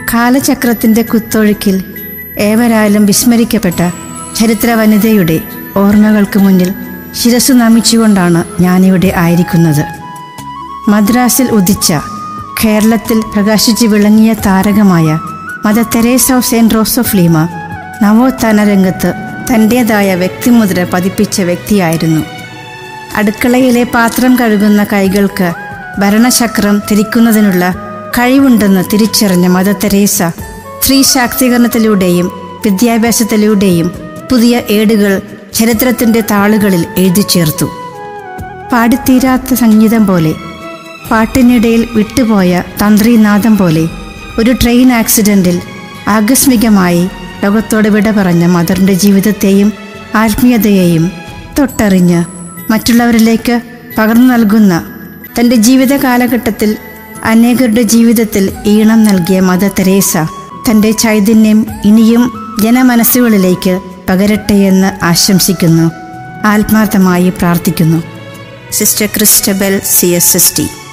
കാലചക്രത്തിന്റെ കുത്തൊഴുക്കിൽ ഏവരാലും വിസ്മരിക്കപ്പെട്ട ചരിത്ര വനിതയുടെ ഓർമ്മകൾക്ക് മുന്നിൽ ശിരസ് നമിച്ചുകൊണ്ടാണ് ഞാനിവിടെ ആയിരിക്കുന്നത് മദ്രാസിൽ ഉദിച്ച കേരളത്തിൽ പ്രകാശിച്ചു വിളങ്ങിയ താരകമായ mother Teresa of Saint Rose of Lima നവോത്ഥാന രംഗത്ത് തൻ്റേതായ വ്യക്തിമുദ്ര പതിപ്പിച്ച വ്യക്തിയായിരുന്നു അടുക്കളയിലെ പാത്രം കഴുകുന്ന കൈകൾക്ക് ഭരണചക്രം തിരിക്കുന്നതിനുള്ള കഴിവുണ്ടെന്ന് തിരിച്ചറിഞ്ഞ മദർ തെരേസ സ്ത്രീ ശാക്തീകരണത്തിലൂടെയും വിദ്യാഭ്യാസത്തിലൂടെയും പുതിയ ഏടുകൾ ചരിത്രത്തിൻ്റെ താളുകളിൽ എഴുതി ചേർത്തു പാടിത്തീരാത്ത സംഗീതം പോലെ പാട്ടിനിടയിൽ വിട്ടുപോയ തന്ത്രീനാദം പോലെ ഒരു ട്രെയിൻ ആക്സിഡൻറ്റിൽ ആകസ്മികമായി ലോകത്തോട് വിട പറഞ്ഞ മദറിൻ്റെ ജീവിതത്തെയും ആത്മീയതയെയും തൊട്ടറിഞ്ഞ് മറ്റുള്ളവരിലേക്ക് പകർന്നു നൽകുന്ന തൻ്റെ ജീവിത കാലഘട്ടത്തിൽ അനേകരുടെ ജീവിതത്തിൽ ഈണം നൽകിയ മദർ തെരേസ തൻ്റെ ചൈതന്യം ഇനിയും ജനമനസ്സുകളിലേക്ക് പകരട്ടെയെന്ന് ആശംസിക്കുന്നു ആത്മാർത്ഥമായി പ്രാർത്ഥിക്കുന്നു sister Christabel C S S T